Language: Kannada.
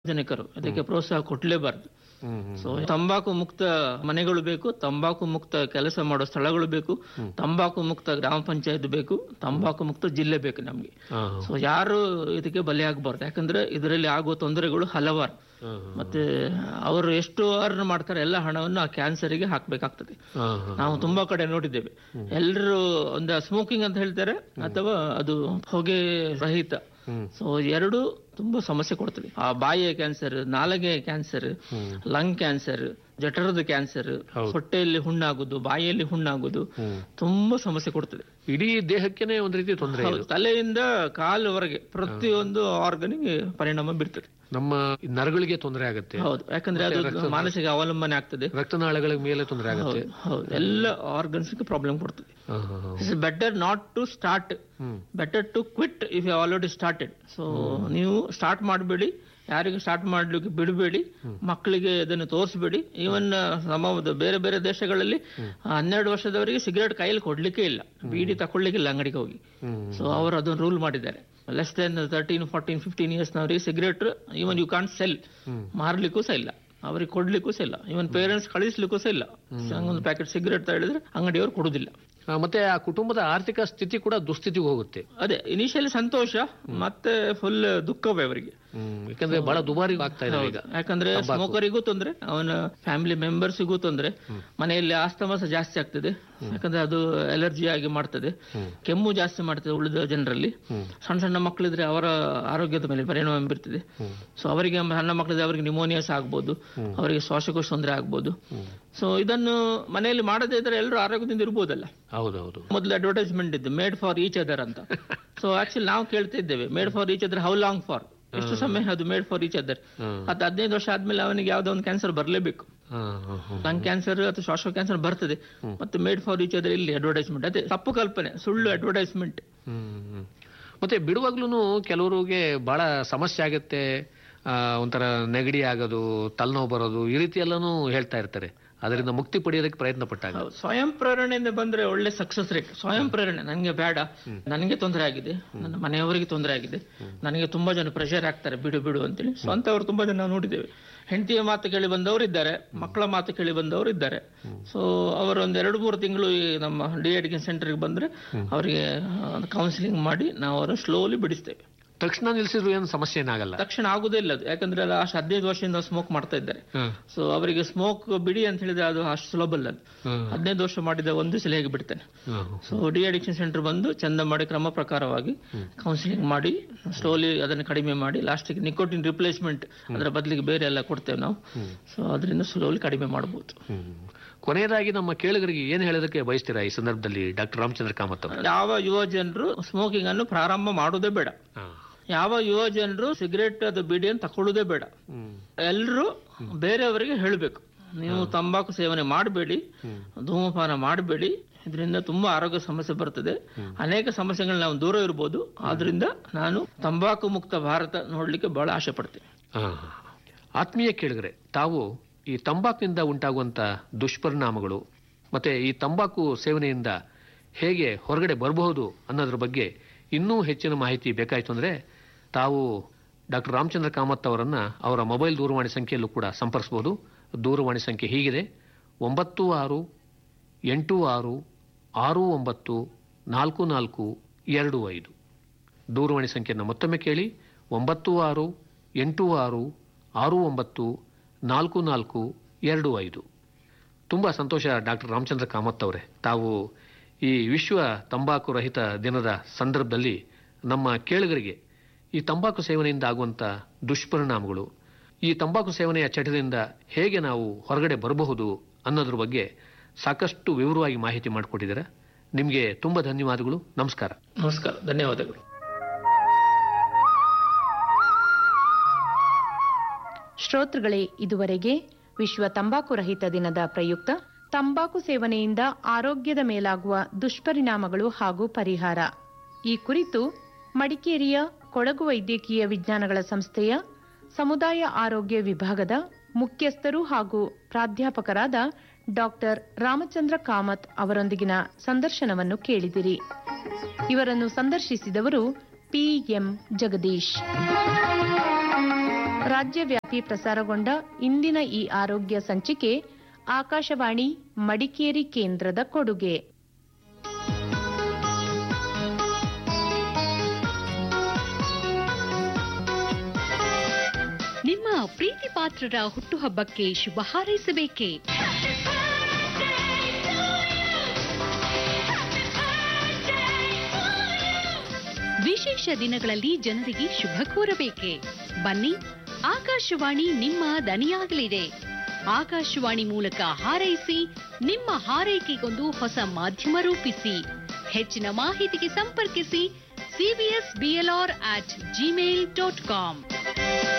ಸಾರ್ವಜನಿಕರು ಅದಕ್ಕೆ ಪ್ರೋತ್ಸಾಹ ಕೊಡ್ಲೇಬಾರ್ದು ಹ್ಮ್, ಹ್ಮ್. ಸೊ ತಂಬಾಕು ಮುಕ್ತ ಮನೆಗಳು ಬೇಕು ತಂಬಾಕು ಮುಕ್ತ ಕೆಲಸ ಮಾಡೋ ಸ್ಥಳಗಳು ಬೇಕು ತಂಬಾಕು ಮುಕ್ತ ಗ್ರಾಮ ಪಂಚಾಯತ್ ಬೇಕು ತಂಬಾಕು ಮುಕ್ತ ಜಿಲ್ಲೆ ಬೇಕು ನಮ್ಗೆ ಹಾ, ಹಾ. ಸೊ ಯಾರು ಇದಕ್ಕೆ ಬಲಿಯಾಗಬಾರ್ದು ಯಾಕಂದ್ರೆ ಇದರಲ್ಲಿ ಆಗುವ ತೊಂದರೆಗಳು ಹಲವಾರು ಹಾ, ಹಾ. ಮತ್ತೆ ಅವರು ಎಷ್ಟು ಅರ್ನ್ ಮಾಡ್ತಾರೆ ಎಲ್ಲ ಹಣವನ್ನು ಆ ಕ್ಯಾನ್ಸರಿಗೆ ಹಾಕ್ಬೇಕಾಗ್ತದೆ ಹಾ, ಹಾ. ನಾವು ತುಂಬಾ ಕಡೆ ನೋಡಿದ್ದೇವೆ ಎಲ್ಲರೂ ಒಂದು ಸ್ಮೋಕಿಂಗ್ ಅಂತ ಹೇಳ್ತಾರೆ ಅಥವಾ ಅದು ಹೊಗೆ ರಹಿತ ಹ್ಮ್. ಸೊ ಎರಡು ತುಂಬಾ ಸಮಸ್ಯೆ ಕೊಡ್ತದೆ ಆ ಬಾಯಿಯ ಕ್ಯಾನ್ಸರ್ ನಾಲಗೆ ಕ್ಯಾನ್ಸರ್ ಲಂಗ್ ಕ್ಯಾನ್ಸರ್ ಜಠರದ ಕ್ಯಾನ್ಸರ್ ಹೊಟ್ಟೆಯಲ್ಲಿ ಹುಣ್ಣಾಗುದು ಬಾಯಿಯಲ್ಲಿ ಹುಣ್ಣಾಗುದು ಹ್ಮ್. ತುಂಬಾ ಸಮಸ್ಯೆ ಕೊಡ್ತದೆ ಇಡೀ ದೇಹಕ್ಕೇನೆ ಒಂದ್ ರೀತಿ ತೊಂದರೆ ಹೌದು, ತಲೆಯಿಂದ ಕಾಲುವರೆಗೆ ಪ್ರತಿಯೊಂದು ಆರ್ಗನಿಗೆ ಪರಿಣಾಮ ಬೀರ್ತದೆ ನಮ್ಮ ನರಗಳಿಗೆ ತೊಂದರೆ ಆಗುತ್ತೆ ಹೌದು ಯಾಕಂದ್ರೆ ಅದು ಮಾನಸಿಕ ಅವಲಂಬನೆ ಆಗ್ತದೆ ರಕ್ತನಾಳಗಳ ಮೇಲೆ ತೊಂದರೆ ಆಗುತ್ತೆ ಹೌದು ಎಲ್ಲ ಆರ್ಗನ್ಸ್ಗೆ ಪ್ರಾಬ್ಲಮ್ ಕೊಡ್ತದೆ ಹಾ, ಹಾ, ಹಾ. It's better not to start hmm. Better to quit if you already started so ನೀವು ಸ್ಟಾರ್ಟ್ ಮಾಡಬೇಡಿ ಯಾರಿಗೂ ಸ್ಟಾರ್ಟ್ ಮಾಡ್ಲಿಕ್ಕೆ ಬಿಡಬೇಡಿ ಮಕ್ಕಳಿಗೆ ಅದನ್ನು ತೋರಿಸಬೇಡಿ ಈವನ್ ನಮ್ಮ ಬೇರೆ ಬೇರೆ ದೇಶಗಳಲ್ಲಿ ಹನ್ನೆರಡು ವರ್ಷದವರಿಗೆ ಸಿಗರೇಟ್ ಕೈಯಲ್ಲಿ ಕೊಡ್ಲಿಕ್ಕೆ ಇಲ್ಲ ಬೀಡಿ ತಕೊಳ್ಳಿಕ್ಕಿಲ್ಲ ಅಂಗಡಿಗೆ ಹೋಗಿ ಹ್ಮ್. ಸೊ ಅವರು ಅದನ್ನು ರೂಲ್ ಮಾಡಿದ್ದಾರೆ less than thirteen fourteen fifteen ಇಯರ್ಸ್ನವರಿಗೆ cigarette even you can't sell ಮಾರ್ಲಿಕ್ಕೂ ಸಹ ಇಲ್ಲ ಅವ್ರಿಗೆ ಕೊಡ್ಲಿಕ್ಕೂ ಸಹ ಇಲ್ಲ ಇವನ್ ಪೇರೆಂಟ್ಸ್ ಕಳಿಸ್ಲಿಕ್ಕೂ ಸಹ ಇಲ್ಲ ಒಂದು ಪ್ಯಾಕೆಟ್ ಸಿಗರೇಟ್ ಹೇಳಿದ್ರೆ ಅಂಗಡಿಯವರು ಕೊಡುದಿಲ್ಲ ಆ, ಮತ್ತೆ ಆ ಕುಟುಂಬದ ಆರ್ಥಿಕ ಸ್ಥಿತಿ ಕೂಡ ದುಸ್ಥಿತಿಗೆ ಹೋಗುತ್ತೆ ಅದೇ ಇನಿಷಿಯಲಿ ಸಂತೋಷ ಮತ್ತೆ ಫುಲ್ ದುಃಖವೇ ಅವರಿಗೆ ಹ್ಮ್. ಯಾಕಂದ್ರೆ ಬಹಳ ದುಬಾರಿ ಆಗ್ತಾ ಇದೆ ಈಗ ಯಾಕಂದ್ರೆ ಸ್ಮೋಕರಿಗೂ ತೊಂದ್ರೆ ಅವನ ಫ್ಯಾಮಿಲಿ ಮೆಂಬರ್ಸಿಗೂ ತೊಂದ್ರೆ ಮನೆಯಲ್ಲಿ ಆಸ್ತಮಾಸ ಜಾಸ್ತಿ ಆಗ್ತದೆ ಯಾಕಂದ್ರೆ ಅದು ಅಲರ್ಜಿ ಆಗಿ ಮಾಡ್ತದೆ ಕೆಮ್ಮು ಜಾಸ್ತಿ ಮಾಡ್ತದೆ ಉಳಿದ ಜನರಲ್ಲಿ ಸಣ್ಣ ಸಣ್ಣ ಮಕ್ಕಳಿದ್ರೆ ಅವರ ಆರೋಗ್ಯದ ಮೇಲೆ ಪರಿಣಾಮ ಬೀರ್ತದೆ ಸೊ ಅವರಿಗೆ ಸಣ್ಣ ಮಕ್ಕಳಿದ್ರೆ ಅವರಿಗೆ ನಿಮೋನಿಯಾಸ್ ಆಗ್ಬೋದು ಅವರಿಗೆ ಶ್ವಾಸಕೋಶ ತೊಂದರೆ ಆಗ್ಬೋದು ಸೊ ಇದನ್ನು ಮನೆಯಲ್ಲಿ ಮಾಡದೇ ಇದ್ರೆ ಎಲ್ಲರೂ ಆರೋಗ್ಯದಿಂದ ಇರ್ಬೋದಲ್ಲ ಹೌದೌದು ಮೊದಲು ಅಡ್ವರ್ಟೈಸ್ಮೆಂಟ್ ಇದ್ದು ಮೇಡ್ ಫಾರ್ ಈಚ್ ಅದರ್ ಅಂತ ಸೊ ಆಕ್ಚುಲಿ ನಾವು ಕೇಳ್ತಾ ಇದ್ದೇವೆ made for each other how long for ಎಷ್ಟು ಸಮಯ ಅದು made for each other hmm. ಹತ್ತು ಹದಿನೈದು ವರ್ಷ ಆದ್ಮೇಲೆ ಅವನಿಗೆ ಯಾವ್ದೋ ಒಂದು ಕ್ಯಾನ್ಸರ್ ಬರಲೇಬೇಕು ಹಾ, ಹಾ, ಹಾ. ಲಂಗ್ ಕ್ಯಾನ್ಸರ್ ಅಥವಾ ಶ್ವಾಸ ಕ್ಯಾನ್ಸರ್ ಬರ್ತದೆ ಮತ್ತೆ ಮೇಡ್ ಫಾರ್ ಈಚ್ ಅದರ್ ಇಲ್ಲಿ ಅಡ್ವರ್ಟೈಸ್ಮೆಂಟ್ ಅದೇ ತಪ್ಪು ಕಲ್ಪನೆ ಸುಳ್ಳು ಅಡ್ವರ್ಟೈಸ್ಮೆಂಟ್ ಹ್ಮ್, ಹ್ಮ್. ಮತ್ತೆ ಬಿಡುವಾಗ್ಲೂ ಕೆಲವರಿಗೆ ಬಹಳ ಸಮಸ್ಯೆ ಆಗುತ್ತೆ ಆ, ಒಂಥರ ನೆಗಡಿ ಆಗೋದು ತಲೆನೋವು ಬರೋದು ಈ ರೀತಿ ಎಲ್ಲಾನು ಹೇಳ್ತಾ ಇರ್ತಾರೆ ಅದರಿಂದ ಮುಕ್ತಿ ಪಡೆಯೋದಕ್ಕೆ ಪ್ರಯತ್ನ ಪಟ್ಟಾಗ ಸ್ವಯಂ ಪ್ರೇರಣೆಯಿಂದ ಬಂದ್ರೆ ಒಳ್ಳೆ ಸಕ್ಸಸ್ ರೇಟ್ ಸ್ವಯಂ ಪ್ರೇರಣೆ ನನಗೆ ಬೇಡ ನನಗೆ ತೊಂದರೆ ಆಗಿದೆ ನನ್ನ ಮನೆಯವರಿಗೆ ತೊಂದರೆ ಆಗಿದೆ ನನಗೆ ತುಂಬಾ ಜನ ಪ್ರೆಷರ್ ಆಗ್ತಾರೆ ಬಿಡು ಬಿಡು ಅಂತೇಳಿ ಸ್ವಂತವರು ತುಂಬಾ ಜನ ನಾವು ನೋಡಿದ್ದೇವೆ ಹೆಂಡತಿಯ ಮಾತು ಕೇಳಿ ಬಂದವರು ಇದ್ದಾರೆ ಮಕ್ಕಳ ಮಾತು ಕೇಳಿ ಬಂದವರು ಇದ್ದಾರೆ ಸೊ ಅವರು ಒಂದ್ ಎರಡು ಮೂರು ತಿಂಗಳು ಈ ನಮ್ಮ ಡಿ ಎಡಿಕೇಶನ್ ಸೆಂಟರ್ಗೆ ಬಂದ್ರೆ ಅವರಿಗೆ ಕೌನ್ಸಿಲಿಂಗ್ ಮಾಡಿ ನಾವು ಅವರನ್ನು ಸ್ಲೋಲಿ ಬಿಡಿಸ್ತೇವೆ ತಕ್ಷಣ ನಿಲ್ಸಿದ್ರು ಏನು ಸಮಸ್ಯೆ ಏನಾಗಲ್ಲ ತಕ್ಷಣ ಆಗುದೇ ಇಲ್ಲ ಅದು ಯಾಕಂದ್ರೆ ಲಾಸ್ಟ್ ಹದಿನೈದು ವರ್ಷದಿಂದ ಸ್ಮೋಕ್ ಮಾಡ್ತಾ ಇದ್ದಾರೆ ಹ್ಮ್. ಸೊ ಅವರಿಗೆ ಸ್ಮೋಕ್ ಬಿಡಿ ಅಂತ ಹೇಳಿದ್ರೆ ಅದು ಅಷ್ಟು ಸುಲಭ ಅಲ್ಲ ಅದು ಹ್ಮ್. ಹದಿನೈದು ವರ್ಷ ಮಾಡಿದ ಒಂದು ಸಲ ಹೇಗೆ ಬಿಡ್ತಾನೆ hmm. So de addiction centre ಬಂದು ಚಂದ ಮಾಡಿ ಕ್ರಮ ಪ್ರಕಾರವಾಗಿ ಕೌನ್ಸಿಲಿಂಗ್ ಮಾಡಿ ಸ್ಲೋಲಿ ಅದನ್ನು ಕಡಿಮೆ ಮಾಡಿ ಲಾಸ್ಟಿಗೆ ನಿಕೋಟಿನ್ ರಿಪ್ಲೇಸ್ಮೆಂಟ್ ಅದರ ಬದಲಿಗೆ ಬೇರೆ ಎಲ್ಲ ಕೊಡ್ತೇವೆ ನಾವು ಸೊ ಅದರಿಂದ ಸ್ಲೋಲಿ ಕಡಿಮೆ ಮಾಡಬಹುದು ಹ್ಮ್. ಕೊನೆಯದಾಗಿ ನಮ್ಮ ಕೇಳುಗರಿಗೆ ಏನ್ ಹೇಳೋದಕ್ಕೆ ಬಯಸ್ತೀರಾ ಈ ಸಂದರ್ಭದಲ್ಲಿ ಡಾಕ್ಟರ್ ರಾಮಚಂದ್ರ ಕಾಮತ್ ಅವರು ಯಾವ ಯುವ ಜನರು ಸ್ಮೋಕಿಂಗ್ ಅನ್ನು ಪ್ರಾರಂಭ ಮಾಡುವುದೇ ಬೇಡ ಹಾ. ಯಾವ ಯುವ ಜನರು ಸಿಗರೇಟ್ ಅದು ಬಿಡಿಯನ್ನು ತಕೊಳ್ಳುವುದೇ ಬೇಡ ಹ್ಮ್. ಎಲ್ಲರೂ ಬೇರೆಯವರಿಗೆ ಹೇಳಬೇಕು ನೀವು ತಂಬಾಕು ಸೇವನೆ ಮಾಡಬೇಡಿ ಧೂಮಪಾನ ಮಾಡಬೇಡಿ ಇದರಿಂದ ತುಂಬಾ ಆರೋಗ್ಯ ಸಮಸ್ಯೆ ಬರ್ತದೆ ಅನೇಕ ಸಮಸ್ಯೆಗಳು ನಾವು ದೂರ ಇರ್ಬೋದು ಆದ್ರಿಂದ ನಾನು ತಂಬಾಕು ಮುಕ್ತ ಭಾರತ ನೋಡ್ಲಿಕ್ಕೆ ಬಹಳ ಆಸೆ ಪಡ್ತೇನೆ ಹಾ. ಆತ್ಮೀಯ ಕೇಳಿದ್ರೆ ತಾವು ಈ ತಂಬಾಕಿನಿಂದ ಉಂಟಾಗುವಂತ ದುಷ್ಪರಿಣಾಮಗಳು ಮತ್ತೆ ಈ ತಂಬಾಕು ಸೇವನೆಯಿಂದ ಹೇಗೆ ಹೊರಗಡೆ ಬರಬಹುದು ಅನ್ನೋದ್ರ ಬಗ್ಗೆ ಇನ್ನೂ ಹೆಚ್ಚಿನ ಮಾಹಿತಿ ಬೇಕಾಯಿತು ಅಂದ್ರೆ ತಾವು ಡಾಕ್ಟರ್ ರಾಮಚಂದ್ರ ಕಾಮತ್ ಅವರನ್ನ ಅವರ ಮೊಬೈಲ್ ದೂರವಾಣಿ ಸಂಖ್ಯೆಯಲ್ಲೂ ಕೂಡ ಸಂಪರ್ಕಿಸಬಹುದು ದೂರವಾಣಿ ಸಂಖ್ಯೆ ಹೀಗಿದೆ ಒಂಬತ್ತು ಆರು ಎಂಟು ಆರು ಆರು ಒಂಬತ್ತು ನಾಲ್ಕು ನಾಲ್ಕು ಎರಡು ಐದು ದೂರವಾಣಿ ಸಂಖ್ಯೆಯನ್ನು ಮತ್ತೊಮ್ಮೆ ಕೇಳಿ ಒಂಬತ್ತು ಆರು ಎಂಟು ಆರು ಆರು ಒಂಬತ್ತು ನಾಲ್ಕು ನಾಲ್ಕು ಎರಡು ಐದು ತುಂಬ ಸಂತೋಷ ಡಾಕ್ಟರ್ ರಾಮಚಂದ್ರ ಕಾಮತ್ ಅವರೇ ತಾವು ಈ ವಿಶ್ವ ತಂಬಾಕು ರಹಿತ ದಿನದ ಸಂದರ್ಭದಲ್ಲಿ ನಮ್ಮ ಕೇಳುಗರಿಗೆ ಈ ತಂಬಾಕು ಸೇವನೆಯಿಂದ ಆಗುವಂಥ ದುಷ್ಪರಿಣಾಮಗಳು ಈ ತಂಬಾಕು ಸೇವನೆಯ ಚಟದಿಂದ ಹೇಗೆ ನಾವು ಹೊರಗಡೆ ಬರಬಹುದು ಅನ್ನೋದ್ರ ಬಗ್ಗೆ ಸಾಕಷ್ಟು ವಿವರವಾಗಿ ಮಾಹಿತಿ ಮಾಡಿಕೊಟ್ಟಿದ್ದೀರಾ ನಿಮಗೆ ತುಂಬ ಧನ್ಯವಾದಗಳು ನಮಸ್ಕಾರ ನಮಸ್ಕಾರ ಧನ್ಯವಾದಗಳು ಶ್ರೋತೃಗಳೇ ಇದುವರೆಗೆ ವಿಶ್ವ ತಂಬಾಕು ರಹಿತ ದಿನದ ಪ್ರಯುಕ್ತ ತಂಬಾಕು ಸೇವನೆಯಿಂದ ಆರೋಗ್ಯದ ಮೇಲಾಗುವ ದುಷ್ಪರಿಣಾಮಗಳು ಹಾಗೂ ಪರಿಹಾರ ಈ ಕುರಿತು ಮಡಿಕೇರಿಯ ಕೊಡಗು ವೈದ್ಯಕೀಯ ವಿಜ್ಞಾನಗಳ ಸಂಸ್ಥೆಯ ಸಮುದಾಯ ಆರೋಗ್ಯ ವಿಭಾಗದ ಮುಖ್ಯಸ್ಥರು ಹಾಗೂ ಪ್ರಾಧ್ಯಾಪಕರಾದ ಡಾಕ್ಟರ್ ರಾಮಚಂದ್ರ ಕಾಮತ್ ಅವರೊಂದಿಗಿನ ಸಂದರ್ಶನವನ್ನು ಕೇಳಿದಿರಿ ಇವರನ್ನು ಸಂದರ್ಶಿಸಿದವರು ಪಿಎಂ ಜಗದೀಶ್ ರಾಜ್ಯವ್ಯಾಪಿ ಪ್ರಸಾರಗೊಂಡ ಇಂದಿನ ಈ ಆರೋಗ್ಯ ಸಂಚಿಕೆ ಆಕಾಶವಾಣಿ ಮಡಿಕೇರಿ ಕೇಂದ್ರದ ಕೊಡುಗೆ ನಿಮ್ಮ ಪ್ರೀತಿ ಪಾತ್ರರ ಹುಟ್ಟುಹಬ್ಬಕ್ಕೆ ಶುಭ ಹಾರೈಸಬೇಕೆ ವಿಶೇಷ ದಿನಗಳಲ್ಲಿ ಜನರಿಗೆ ಶುಭ ಕೋರಬೇಕೆ ಬನ್ನಿ ಆಕಾಶವಾಣಿ ನಿಮ್ಮ ದನಿಯಾಗಲಿದೆ ಆಕಾಶವಾಣಿ ಮೂಲಕ ಹಾರೈಸಿ ನಿಮ್ಮ ಹಾರೈಕೆಗೊಂದು ಹೊಸ ಮಾಧ್ಯಮ ರೂಪಿಸಿ ಹೆಚ್ಚಿನ ಮಾಹಿತಿಗೆ ಸಂಪರ್ಕಿಸಿ CBS BLR at Gmail dot com